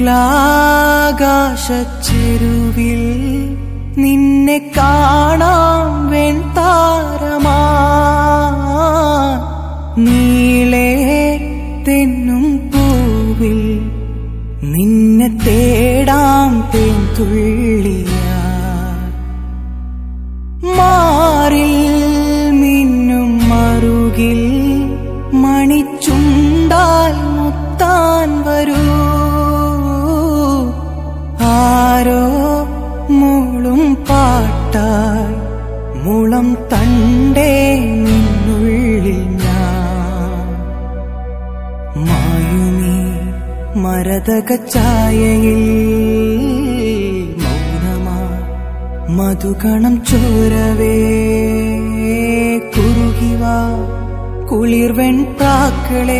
നീലാകാശച്ചെരുവിൽ നിന്നെ കാണാം വെൺതാരമാ നീളേ തെന്നും പൂവിൽ നിന്നെ തേടാം തേൻതുള്ളിയാ മാറിൽ മിന്നും മറുകിൽ മണിച്ചുണ്ടാൽ മുത്താൻ വരൂ ആരോ മൂളും പാട്ടായി മുളം തണ്ടേ നിന്നുള്ളിൽ ഞാൻ മായുമീ മരതക ഛായയിൽ മൗനമാ മധുകണം ചോരവേ കുറുകിവാ കുളിർവെൺ പ്രാക്കളെ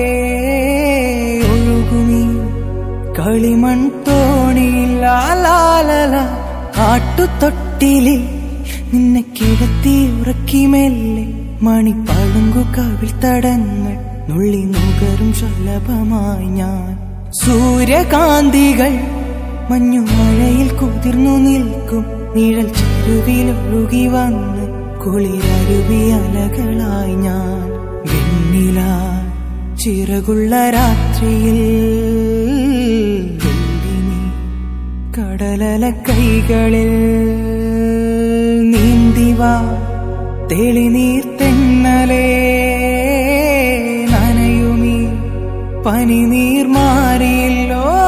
ഒഴുകുമീ കളിമൺ തോണിയിൽ ലാലാലല കാട്ടുതൊട്ടിലിൽ നിന്നെ കിടത്തി ഉറക്കി മെല്ലെ മണി പളുങ്കു കവിൾ തടങ്ങൾ നുള്ളി നുകരും ശലഭമായി ഞാൻ സൂര്യകാന്തികൾ മഞ്ഞുമഴയിൽ കുതിർന്നു നിൽക്കും നിഴൽ ചെരുവിൽ ഒഴുകി വന്ന് കുളിരരുവി അലകളായി ഞാൻ വെണ്ണില ചിറകുള്ള രാത്രിയിൽ വെള്ളിനി കടലല കൈകളിൽ നീന്തിവാ തെളിനീർ തെന്നലേ നനയുമീ പനിനീർ മാറിയില്ലോ